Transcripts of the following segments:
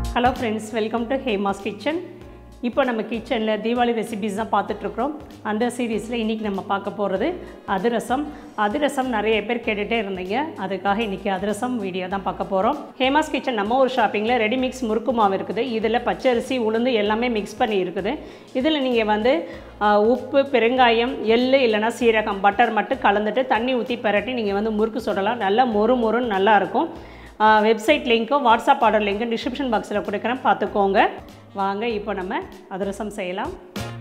Hello friends welcome to Hema's kitchen இப்போ நம்ம கிச்சனில் தீபாவளி ரெசிபிஸ் தான் பார்த்துட்ருக்குறோம் அந்த சீரீஸில் இன்றைக்கி நம்ம பார்க்க போகிறது அதிரசம் அதிரசம் நிறைய பேர் கேட்டுகிட்டே இருந்தீங்க அதுக்காக இன்றைக்கி அதிரசம் வீடியோ தான் பார்க்க போகிறோம் ஹேமாஸ் கிச்சன் நம்ம ஒரு ஷாப்பிங்கில் ரெடி மிக்ஸ் முறுக்கு மாவு இருக்குது இதில் பச்சரிசி உளுந்து எல்லாமே மிக்ஸ் பண்ணி இருக்குது இதில் நீங்கள் வந்து ஆ, உப்பு பெருங்காயம் எள்ளு இல்லைனா சீரகம் பட்டர் மட்டும் கலந்துட்டு தண்ணி ஊற்றி பெரட்டி நீங்கள் வந்து முறுக்கு சுடலாம் நல்லா மொறு மொறுன்னு நல்லாயிருக்கும் வெப்சைட் லிங்க்கும் வாட்ஸ்அப் ஆர்டர் லிங்க்கும் டிஸ்கிரிப்ஷன் பாக்ஸில் கொடுக்குறேன் பார்த்துக்கோங்க வாங்க இப்போ நம்ம அதிரசம் செய்யலாம்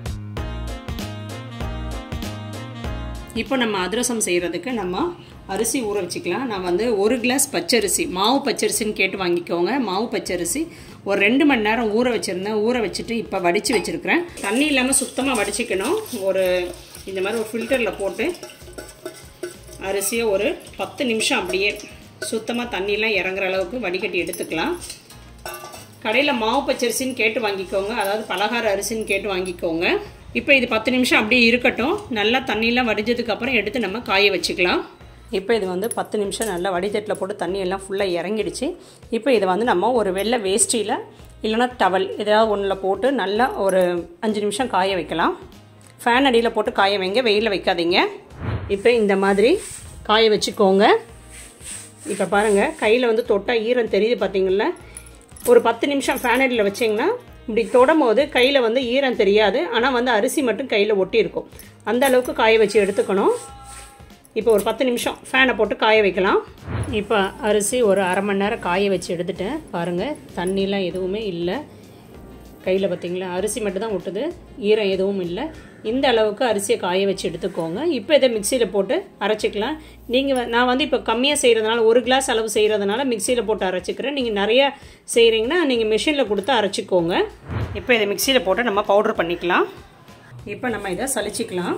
இப்போ நம்ம அதிரசம் செய்கிறதுக்கு நம்ம அரிசி ஊற வச்சுக்கலாம் நான் வந்து ஒரு கிளாஸ் பச்சரிசி மாவு பச்சரிசின்னு கேட்டு வாங்கிக்கோங்க மாவு பச்சரிசி ஒரு ரெண்டு மணி நேரம் ஊற வச்சுருந்தேன் ஊற வச்சுட்டு இப்போ வடித்து வச்சுருக்கிறேன் தண்ணி இல்லாமல் சுத்தமாக வடிச்சிக்கணும் ஒரு இந்த மாதிரி ஒரு ஃபில்டரில் போட்டு அரிசியை ஒரு பத்து நிமிஷம் அப்படியே சுத்தமாக தண்ணியெலாம் இறங்குற அளவுக்கு வடிகட்டி எடுத்துக்கலாம் கடையில் மாவு பச்சரிசின்னு கேட்டு வாங்கிக்கோங்க அதாவது பலகார அரிசின்னு கேட்டு வாங்கிக்கோங்க இப்போ இது பத்து நிமிஷம் அப்படியே இருக்கட்டும் நல்லா தண்ணியெலாம் வடிஞ்சதுக்கப்புறம் எடுத்து நம்ம காய வச்சுக்கலாம் இப்போ இது வந்து பத்து நிமிஷம் நல்லா வடிதட்டில் போட்டு தண்ணி எல்லாம் ஃபுல்லாக இறங்கிடுச்சு இப்போ இதை வந்து நம்ம ஒரு வெள்ளை வேஷ்டியில் இல்லைனா டவல் ஏதாவது ஒன்றில் போட்டு நல்லா ஒரு அஞ்சு நிமிஷம் காய வைக்கலாம் ஃபேன் அடியில் போட்டு காய வைங்க வெயிலில் வைக்காதீங்க இப்போ இந்த மாதிரி காய வச்சுக்கோங்க இப்போ பாருங்கள் கையில் வந்து தொட்டால் ஈரம் தெரியுது பார்த்தீங்களா ஒரு பத்து நிமிஷம் ஃபேன் அடியில் வச்சிங்கன்னா இப்படி தொடும் போது கையில் வந்து ஈரம் தெரியாது ஆனால் வந்து அரிசி மட்டும் கையில் ஒட்டியிருக்கும் அந்த அளவுக்கு காய வச்சு எடுத்துக்கணும் இப்போ ஒரு பத்து நிமிஷம் ஃபேனை போட்டு காய வைக்கலாம் இப்போ அரிசி ஒரு அரை மணி நேரம் காய வச்சு எடுத்துட்டேன் பாருங்கள் தண்ணிலாம் எதுவுமே இல்லை கையில் பார்த்தீங்களா அரிசி மட்டும் தான் ஒட்டுது ஈரம் எதுவும் இல்லை இந்த அளவுக்கு அரிசியை காய வச்சு எடுத்துக்கோங்க இப்போ இதை மிக்சியில் போட்டு அரைச்சிக்கலாம் நீங்கள் நான் வந்து இப்போ கம்மியாக செய்கிறதுனால ஒரு கிளாஸ் அளவு செய்கிறதுனால மிக்சியில் போட்டு அரைச்சிக்கிறேன் நீங்கள் நிறைய செய்கிறீங்கன்னா நீங்கள் மிஷினில் கொடுத்து அரைச்சிக்கோங்க இப்போ இதை மிக்சியில் போட்டு நம்ம பவுடர் பண்ணிக்கலாம் இப்போ நம்ம இதை சலிச்சிக்கலாம்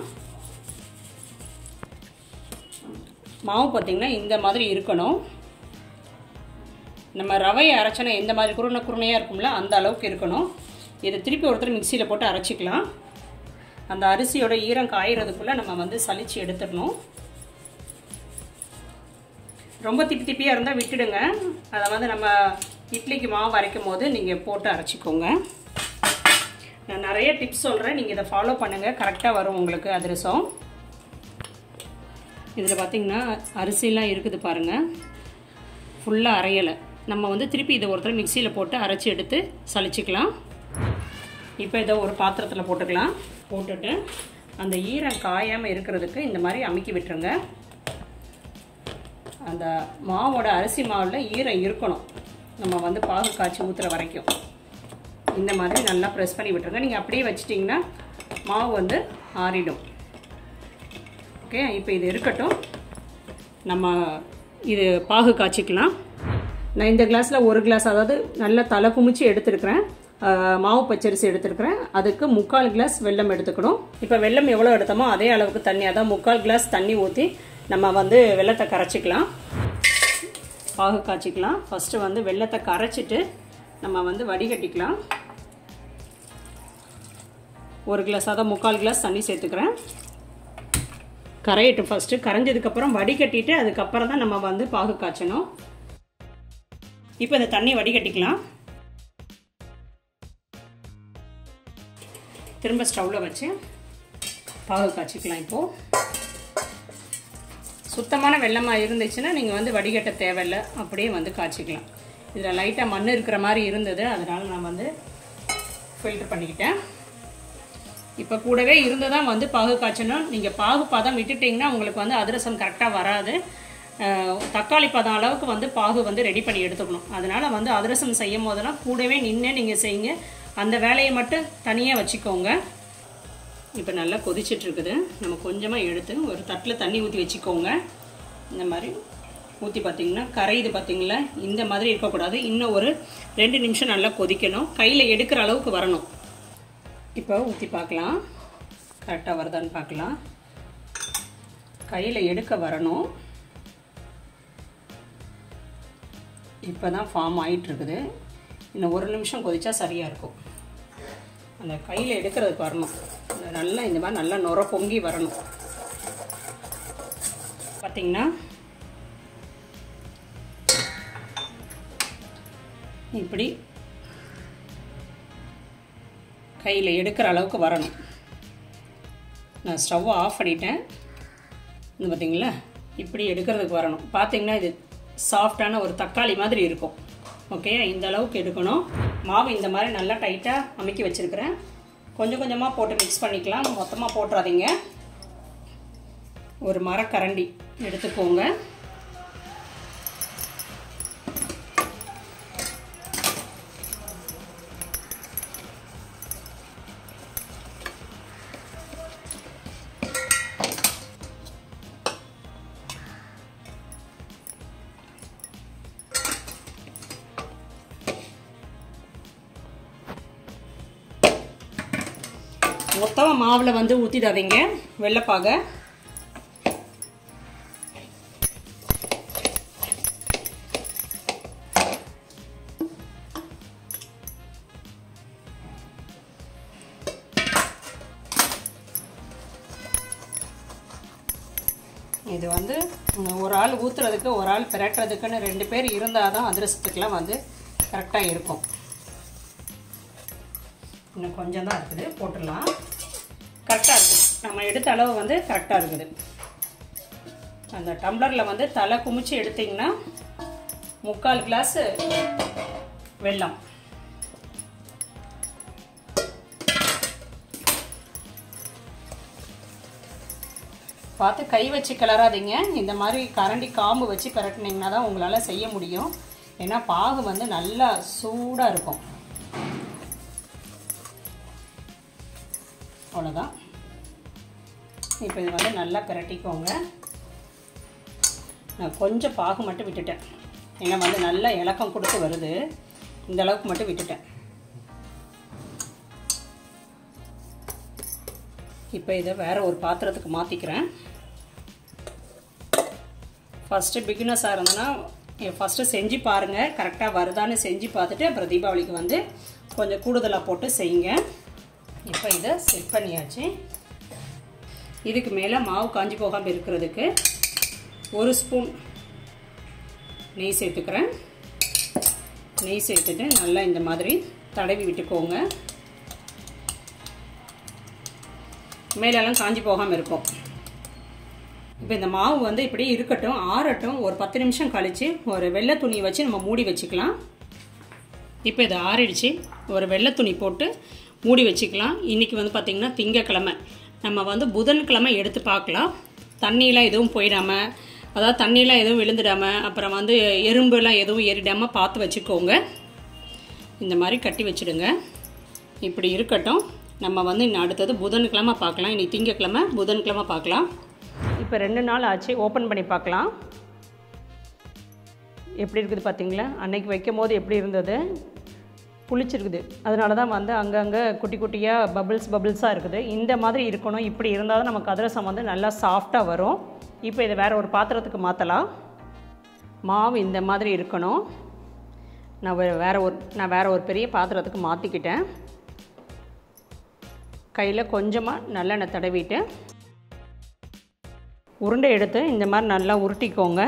மாவு பார்த்திங்கன்னா இந்த மாதிரி இருக்கணும் நம்ம ரவையை அரைச்சோன்னா எந்த மாதிரி குருணை குருணையாக இருக்கும்ல அந்த அளவுக்கு இருக்கணும் இதை திருப்பி ஒருத்தர் மிக்சியில் போட்டு அரைச்சிக்கலாம் அந்த அரிசியோட ஈரம் காயறதுக்குள்ளே நம்ம வந்து சலிச்சு எடுத்துடணும் ரொம்ப திப்பி திப்பியாக இருந்தால் விட்டுடுங்க அதை வந்து நம்ம இட்லிக்கு மாவு அரைக்கும் போது நீங்கள் போட்டு அரைச்சிக்கோங்க நான் நிறைய டிப்ஸ் சொல்கிறேன் நீங்கள் இதை ஃபாலோ பண்ணுங்கள் கரெக்டாக வரும் உங்களுக்கு அதிரசம் இதில் பார்த்தீங்கன்னா அரிசிலாம் இருக்குது பாருங்கள் ஃபுல்லாக அரையலை நம்ம வந்து திருப்பி இதை ஒருத்தர் மிக்சியில் போட்டு அரைச்சி எடுத்து சலிச்சிக்கலாம் இப்போ இதை ஒரு பாத்திரத்தில் போட்டுக்கலாம் போட்டுட்டு அந்த ஈரம் காயாமல் இருக்கிறதுக்கு இந்த மாதிரி அமுக்கி விட்டுருங்க அந்த மாவோட அரிசி மாவில் ஈரம் இருக்கணும் நம்ம வந்து பாகு காய்ச்சி ஊற்றுற வரைக்கும் இந்த மாதிரி நல்லா ப்ரெஸ் பண்ணி விட்டுருங்க நீங்கள் அப்படியே வச்சிட்டிங்கன்னா மாவு வந்து ஆறிடும் ஓகே இப்போ இது இருக்கட்டும் நம்ம இது பாகு காய்ச்சிக்கலாம் நான் இந்த கிளாஸில் ஒரு கிளாஸ் அதாவது நல்லா தலை குமிச்சு எடுத்துருக்கிறேன் மாவு பச்சரிசி எடுத்துருக்கிறேன் அதுக்கு முக்கால் கிளாஸ் வெல்லம் எடுத்துக்கணும் இப்போ வெல்லம் எவ்வளோ எடுத்தோமோ அதே அளவுக்கு தண்ணி அதான் முக்கால் கிளாஸ் தண்ணி ஊற்றி நம்ம வந்து வெள்ளத்தை கரைச்சிக்கலாம் பாகு காய்ச்சிக்கலாம் ஃபஸ்ட்டு வந்து வெள்ளத்தை கரைச்சிட்டு நம்ம வந்து வடிகட்டிக்கலாம் ஒரு கிளாஸ் அதான் முக்கால் கிளாஸ் தண்ணி சேர்த்துக்கிறேன் கரையட்டும் ஃபஸ்ட்டு கரைஞ்சதுக்கப்புறம் வடிகட்டிட்டு அதுக்கப்புறம் தான் நம்ம வந்து பாகு காய்ச்சணும் இப்போ இந்த தண்ணி வடிகட்டிக்கலாம் திரும்ப ஸ்டவ்வில் வச்சு பாகு காய்ச்சிக்கலாம் இப்போது சுத்தமான வெள்ளமாக இருந்துச்சுன்னா நீங்கள் வந்து வடிகட்ட தேவையில்லை அப்படியே வந்து காய்ச்சிக்கலாம் இதில் லைட்டாக மண் இருக்கிற மாதிரி இருந்தது அதனால் நான் வந்து ஃபில்டர் பண்ணிக்கிட்டேன் இப்போ கூடவே இருந்து தான் வந்து பாகு காய்ச்சணும் நீங்கள் பாகு பதம் விட்டுட்டிங்கன்னா உங்களுக்கு வந்து அதிரசம் கரெக்டாக வராது தக்காளி பதம் அளவுக்கு வந்து பாகு வந்து ரெடி பண்ணி எடுத்துக்கணும் அதனால் வந்து அதிரசம் செய்யும் போதெல்லாம் கூடவே நின்று நீங்கள் செய்யுங்க அந்த வேலையை மட்டும் தனியாக வச்சுக்கோங்க இப்போ நல்லா கொதிச்சிட்ருக்குது நம்ம கொஞ்சமாக எடுத்து ஒரு தட்டில் தண்ணி ஊற்றி வச்சுக்கோங்க இந்த மாதிரி ஊற்றி பார்த்திங்கன்னா கரையுது பார்த்திங்களா இந்த மாதிரி இருக்கக்கூடாது இன்னும் ஒரு ரெண்டு நிமிஷம் நல்லா கொதிக்கணும் கையில் எடுக்கிற அளவுக்கு வரணும் இப்போ ஊற்றி பார்க்கலாம் கரெக்டாக வருதான்னு பார்க்கலாம் கையில் எடுக்க வரணும் இப்போ தான் ஃபார்ம் ஆகிட்டுருக்குது இன்னும் ஒரு நிமிஷம் கொதிச்சா சரியாக இருக்கும் அந்த கையில் எடுக்கிறதுக்கு வரணும் நல்லா இந்த மாதிரி நல்லா நுர பொங்கி வரணும் பார்த்திங்கன்னா இப்படி கையில் எடுக்கிற அளவுக்கு வரணும் நான் ஸ்டவ்வை ஆஃப் பண்ணிட்டேன் இது பார்த்தீங்களா இப்படி எடுக்கிறதுக்கு வரணும் பார்த்தீங்கன்னா இது சாஃப்டான ஒரு தக்காளி மாதிரி இருக்கும் ஓகே இந்த அளவுக்கு எடுக்கணும் மாவு இந்த மாதிரி நல்லா டைட்டாக அமுக்கி வச்சுருக்கிறேன் கொஞ்சம் கொஞ்சமாக போட்டு மிக்ஸ் பண்ணிக்கலாம் மொத்தமாக போட்டுறாதீங்க ஒரு மரக்கரண்டி எடுத்துக்கோங்க மொத்தமாக மாவில் வந்து ஊற்றிடாதீங்க வெள்ளைப்பாக இது வந்து ஒரு ஆள் ஊற்றுறதுக்கு ஒரு ஆள் பிரட்டுறதுக்குன்னு ரெண்டு பேர் இருந்தால் தான் அதிரசத்துக்கெலாம் வந்து கரெக்டாக இருக்கும் இன்னும் கொஞ்சம் தான் இருக்குது போட்டுடலாம் கரெக்டாக இருக்குது நம்ம எடுத்த அளவு வந்து கரெக்டாக இருக்குது அந்த டம்ளரில் வந்து தலை குமிச்சு எடுத்திங்கன்னா முக்கால் கிளாஸு வெல்லம் பார்த்து கை வச்சு கிளறாதீங்க இந்த மாதிரி கரண்டி காம்பு வச்சு பிரட்டினீங்கன்னா தான் உங்களால் செய்ய முடியும் ஏன்னா பாகு வந்து நல்லா சூடாக இருக்கும் அவ்வளோதான் இப்போ இது வந்து நல்லா பிரட்டிக்கோங்க நான் கொஞ்சம் பாகு மட்டும் விட்டுட்டேன் ஏன்னா வந்து நல்லா இலக்கம் கொடுத்து வருது இந்த அளவுக்கு மட்டும் விட்டுட்டேன் இப்போ இதை வேறு ஒரு பாத்திரத்துக்கு மாற்றிக்கிறேன் ஃபஸ்ட்டு பிகினஸாக இருந்ததுன்னா ஃபஸ்ட்டு செஞ்சு பாருங்கள் கரெக்டாக வருதான்னு செஞ்சு பார்த்துட்டு அப்புறம் தீபாவளிக்கு வந்து கொஞ்சம் கூடுதலாக போட்டு செய்யுங்க இப்போ இதை செட் பண்ணியாச்சு இதுக்கு மேலே மாவு காஞ்சி போகாமல் இருக்கிறதுக்கு ஒரு ஸ்பூன் நெய் சேர்த்துக்கிறேன் நெய் சேர்த்துட்டு நல்லா இந்த மாதிரி தடவி விட்டுக்கோங்க மேலெல்லாம் காஞ்சி போகாமல் இருக்கும் இப்போ இந்த மாவு வந்து இப்படி இருக்கட்டும் ஆறட்டும் ஒரு பத்து நிமிஷம் கழித்து ஒரு வெள்ளை துணி வச்சு நம்ம மூடி வச்சுக்கலாம் இப்போ இது ஆறிடுச்சு ஒரு வெள்ளை துணி போட்டு மூடி வச்சுக்கலாம் இன்றைக்கி வந்து பார்த்திங்கன்னா திங்கக்கிழமை நம்ம வந்து புதன்கிழமை எடுத்து பார்க்கலாம் தண்ணியெலாம் எதுவும் போயிடாமல் அதாவது தண்ணியெலாம் எதுவும் விழுந்துடாமல் அப்புறம் வந்து எறும்புலாம் எதுவும் ஏறிடாமல் பார்த்து வச்சுக்கோங்க இந்த மாதிரி கட்டி வச்சுடுங்க இப்படி இருக்கட்டும் நம்ம வந்து இன்னும் அடுத்தது புதன்கிழமை பார்க்கலாம் இனி திங்கக்கிழமை புதன்கிழமை பார்க்கலாம் இப்போ ரெண்டு நாள் ஆச்சு ஓப்பன் பண்ணி பார்க்கலாம் எப்படி இருக்குது பார்த்தீங்களா அன்னைக்கு வைக்கும் போது எப்படி இருந்தது புளிச்சிருக்குது அதனால தான் வந்து அங்கங்கே குட்டி குட்டியாக பபிள்ஸ் பபிள்ஸாக இருக்குது இந்த மாதிரி இருக்கணும் இப்படி இருந்தால் தான் நமக்கு அதிரசம் வந்து நல்லா சாஃப்டாக வரும் இப்போ இதை வேறு ஒரு பாத்திரத்துக்கு மாற்றலாம் மாவு இந்த மாதிரி இருக்கணும் நான் வே- வேற ஒரு நான் வேறு ஒரு பெரிய பாத்திரத்துக்கு மாற்றிக்கிட்டேன் கையில் கொஞ்சமாக நல்லெண்ணெய் தடவிட்டு உருண்டை எடுத்து இந்த மாதிரி நல்லா உருட்டிக்கோங்க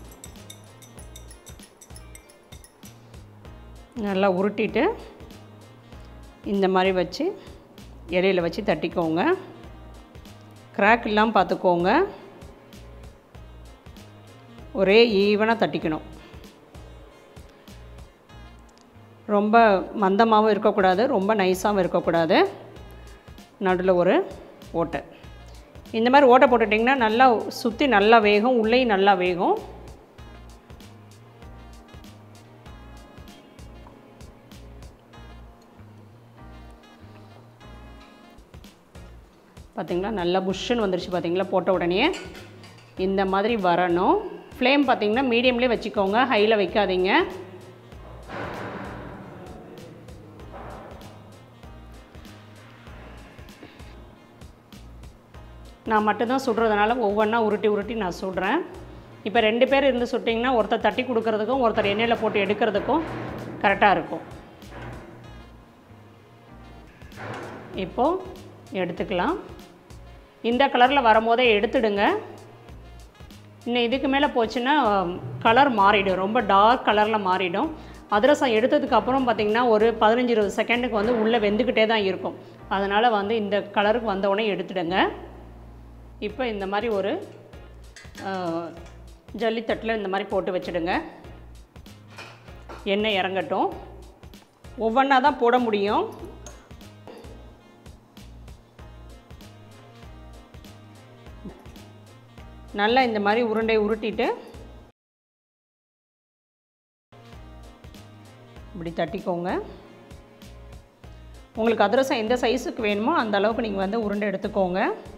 நல்லா உருட்டிட்டு இந்த மாதிரி வச்சு இலையில வச்சு தட்டிக்கோங்க கிராக் இல்லாமல் பார்த்துக்கோங்க ஒரே ஈவனாக தட்டிக்கணும் ரொம்ப மந்தமாகவும் இருக்கக்கூடாது ரொம்ப நைஸாகவும் இருக்கக்கூடாது நடுவில் ஒரு ஓட்டை இந்த மாதிரி ஓட்டை போட்டுட்டிங்கன்னா நல்லா சுற்றி நல்லா வேகும் உள்ளேயும் நல்லா வேகும் பார்த்தீங்களா நல்லா புஷ்ஷுன்னு வந்துருச்சு பார்த்தீங்களா போட்ட உடனே இந்த மாதிரி வரணும் ஃப்ளேம் பார்த்தீங்கன்னா மீடியம்லேயே வச்சுக்கோங்க ஹையில் வைக்காதீங்க நான் மட்டும்தான் சுடுறதுனால ஒவ்வொன்றா உருட்டி உருட்டி நான் சுடுறேன் இப்போ ரெண்டு பேர் இருந்து சுட்டிங்கன்னா ஒருத்தர் தட்டி கொடுக்கறதுக்கும் ஒருத்தர் எண்ணெயில் போட்டு எடுக்கிறதுக்கும் கரெக்டாக இருக்கும் இப்போது எடுத்துக்கலாம் இந்த கலரில் வரும்போதே எடுத்துடுங்க இன்னும் இதுக்கு மேலே போச்சுன்னா கலர் மாறிடும் ரொம்ப டார்க் கலரில் மாறிடும் அதிரசம் எடுத்ததுக்கு அப்புறம் பார்த்திங்கன்னா ஒரு பதினஞ்சு இருபது செகண்டுக்கு வந்து உள்ளே வெந்துக்கிட்டே தான் இருக்கும் அதனால் வந்து இந்த கலருக்கு வந்த உடனே எடுத்துடுங்க இப்போ இந்த மாதிரி ஒரு அஹ், ஜல்லித்தட்டில் இந்த மாதிரி போட்டு வச்சுடுங்க எண்ணெய் இறங்கட்டும் ஒவ்வொன்றா தான் போட முடியும் நல்லா இந்த மாதிரி உருண்டை உருட்டிட்டு இப்படி தட்டிக்கோங்க உங்களுக்கு அதிரசம் எந்த சைஸுக்கு வேணுமோ அந்த அளவுக்கு நீங்கள் வந்து உருண்டை எடுத்துக்கோங்க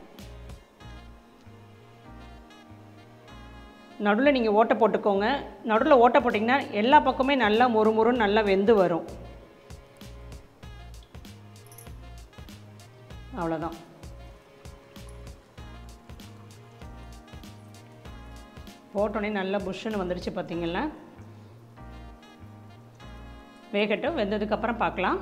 நடுவில் நீங்கள் ஓட்டை போட்டுக்கோங்க நடுவில் ஓட்டை போட்டிங்கன்னா எல்லா பக்கமே நல்லா மொறு மொறுன்னு நல்லா வெந்து வரும் அவ்வளோதான் போட்டோடனே நல்லா புஷ்ஷுன்னு வந்துடுச்சு பார்த்தீங்களா வேகட்டும் வெந்ததுக்கப்புறம் பார்க்கலாம்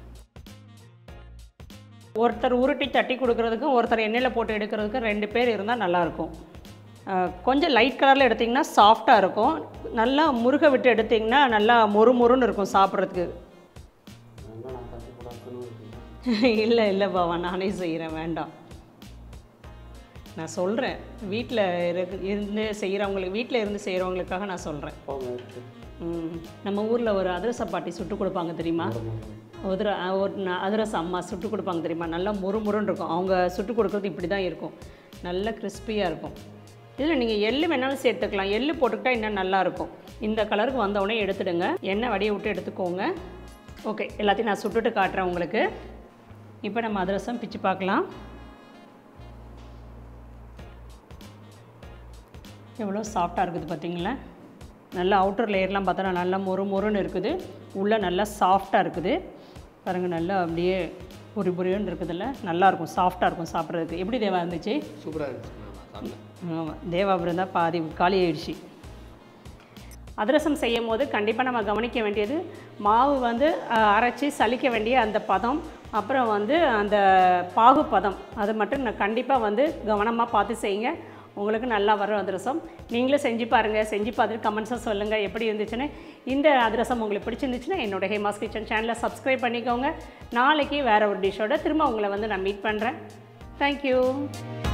ஒருத்தர் உருட்டி தட்டி கொடுக்குறதுக்கும் ஒருத்தர் எண்ணெயில் போட்டு எடுக்கிறதுக்கும் ரெண்டு பேர் இருந்தால் நல்லாயிருக்கும் அஹ், கொஞ்சம் லைட் கலரில் எடுத்திங்கன்னா சாஃப்டாக இருக்கும் நல்லா முருக விட்டு எடுத்திங்கன்னா நல்லா மொறு மொறுன்னு இருக்கும் சாப்பிட்றதுக்கு இல்லை இல்லை பாவா நானே செய்கிறேன் வேண்டாம் நான் சொல்கிறேன் வீட்டில் இருந்து செய்கிறவங்களுக்கு வீட்டில் இருந்து செய்கிறவங்களுக்காக நான் சொல்கிறேன் ம். நம்ம ஊரில் ஒரு அதிரச பாட்டி சுட்டு கொடுப்பாங்க தெரியுமா ஒரு ஒரு ந- அதிரச அம்மா சுட்டு கொடுப்பாங்க தெரியுமா நல்லா முறு முறுன்னு இருக்கும் அவங்க சுட்டு கொடுக்குறது இப்படி தான் இருக்கும் நல்ல கிறிஸ்பியாக இருக்கும் இதில் நீங்கள் எள்ளு வேணாலும் சேர்த்துக்கலாம் எள்ளு போட்டுக்கிட்டா இன்னும் நல்லா இருக்கும் இந்த கலருக்கு வந்த உடனே எடுத்துடுங்க எண்ணெய் வடியை விட்டு எடுத்துக்கோங்க ஓகே எல்லாத்தையும் நான் சுட்டுட்டு காட்டுறேன் உங்களுக்கு இப்போ நம்ம அதிரசம் பிச்சு பார்க்கலாம் எவ்வளோ சாஃப்டாக இருக்குது பார்த்தீங்களா நல்லா அவுட்டர் லேயர்லாம் பார்த்தோன்னா நல்லா மொறு மொறுன்னு இருக்குது உள்ளே நல்லா சாஃப்டாக இருக்குது பாருங்கள் நல்லா அப்படியே பொரி பொரியோன்னு இருக்குதுல்ல நல்லாயிருக்கும் சாஃப்டாக இருக்கும் சாப்பிட்றதுக்கு எப்படி தேவா இருந்துச்சு சூப்பராக இருந்துச்சு நான் சாப்பிட்டேன் ஆமாம் தேவாபுரம் தான் பாதி காலி ஆயிடுச்சு அதிரசம் செய்யும் போது கண்டிப்பாக நம்ம கவனிக்க வேண்டியது மாவு வந்து அஹ், அரைச்சி சலிக்க வேண்டிய அந்த பதம் அப்புறம் வந்து அந்த பாகு பதம் அது மட்டும் நான் கண்டிப்பாக வந்து கவனமாக பார்த்து செய்யுங்க உங்களுக்கு நல்லா வரும் அதிரசம் நீங்களும் செஞ்சு பாருங்கள் செஞ்சு பார்த்துட்டு கமெண்ட்ஸாக சொல்லுங்கள் எப்படி இருந்துச்சுன்னு இந்த அதிரசம் உங்களுக்கு பிடிச்சிருந்துச்சுன்னா என்னோட ஹேமாஸ் கிச்சன் சேனலை சப்ஸ்கிரைப் பண்ணிக்கோங்க நாளைக்கு வேறு ஒரு டிஷ்ஷோட திரும்ப உங்களை வந்து நான் மீட் பண்ணுறேன் தேங்க்யூ